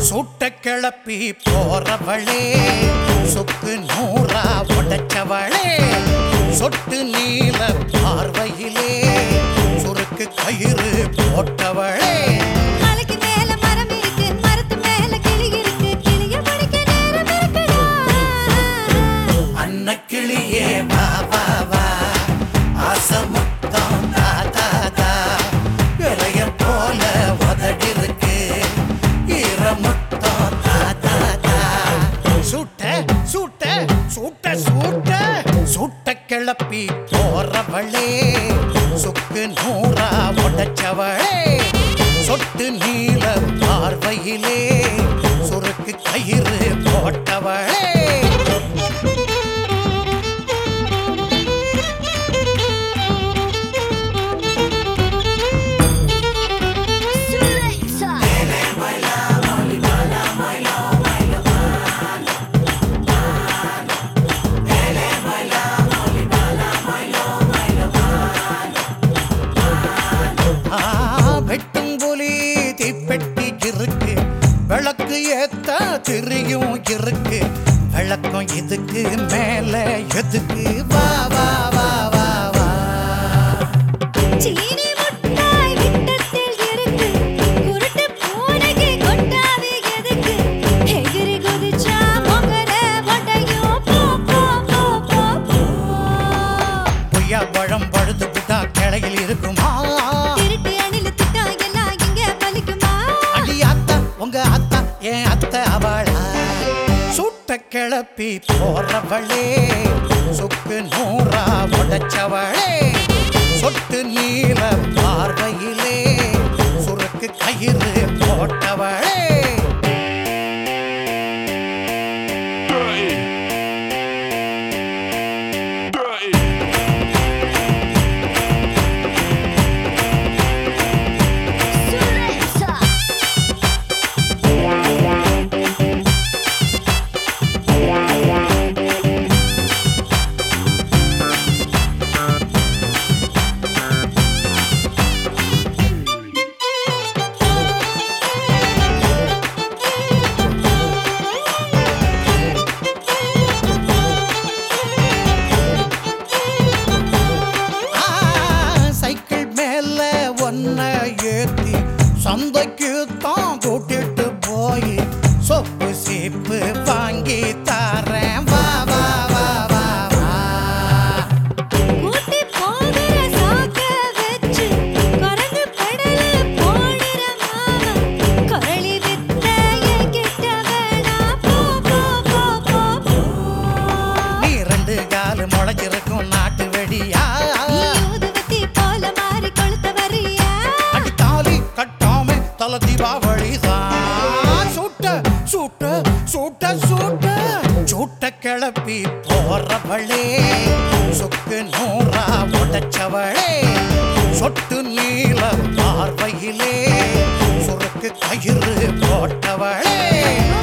சுட்ட கிளப்பி போறவளே சொக்கு நூறா உடைச்சவளே சொட்டு நீல பார்வையிலே சுருக்கு கயிறு போட்டவளே மலைக்கு மேல மரம் இருக்கு மரத்து மேல கிளி இருக்கு கிளிய பிடிக்க நேரம் இருக்குடா அன்னக்கிளியே வா வா வா ஆசமுத்தம் தா தா தா இளைய போல உதடிருக்கு ஈரமுத்தம் தா தா தா சுட்ட சுட்ட சுட்ட சுட்ட சுட்ட கிளப்பி போறவளே சுக்கு நூறா உடைச்சவளே சொட்டு நீல பார்வையிலே சுருக்கு கயிறு போட்டவளே ஆ, வெட்டும் புலி தீப்பெட்டி இருக்கு விளக்கு ஏத்த திரியும் இருக்கு விளக்கம் இதுக்கு மேல எதுக்கு வா வா வா வா வா சீனி முட்டாய் விட்டத்தில் இருக்கு குருட்டு பூனைக்கு கொட்டாவி எதுக்கு எகிரி குதிச்சா பொங்கல வட்டையும் போ போ போ போ போ பொய்யா பழம் பழுது புட்டா கிளையில் இருக்குமா திருட்டு அணில் திட்டா எல்லாம் இங்க பலிக்குமா அடி அத்தா உங்க அத்தா என் அத்தை அவளா சுட்ட கிளப்பி போறவளே சுக்கு நூறா உடைச்சவளே சொட்டு நீல பார்வையிலே சுருக்கு கயிறு போட்டவளே ஆ, சைக்கிள் மேல ஒன்ன ஏத்தி சந்தைக்கு தான் கூட்டிட்டு போய் சொப்பு சீப்பு வாங்கி தாரேன் வா வா வா வா வா கூட்டி போகிற சாக்க வச்சு குரங்கு படல போடுற மாமா குரளி வித்தைய கிட்ட வேணா போ போ போ போ போ நீ ரெண்டு காலு முளைச்சிருக்கும் நாட்டு வெடியா நீ ஊதுவத்தி போல மாறி கொளுத்த வரியா அடி தாலி கட்டாம தல தீபாவளிதான் சுட்ட சுட்ட சுட்ட சுட்ட சுட்ட கிளப்பி போறவளே சுக்கு நூறா உடைச்சவளே சொட்டு நீல பார்வையிலே சுருக்கு கயிறு போட்டவளே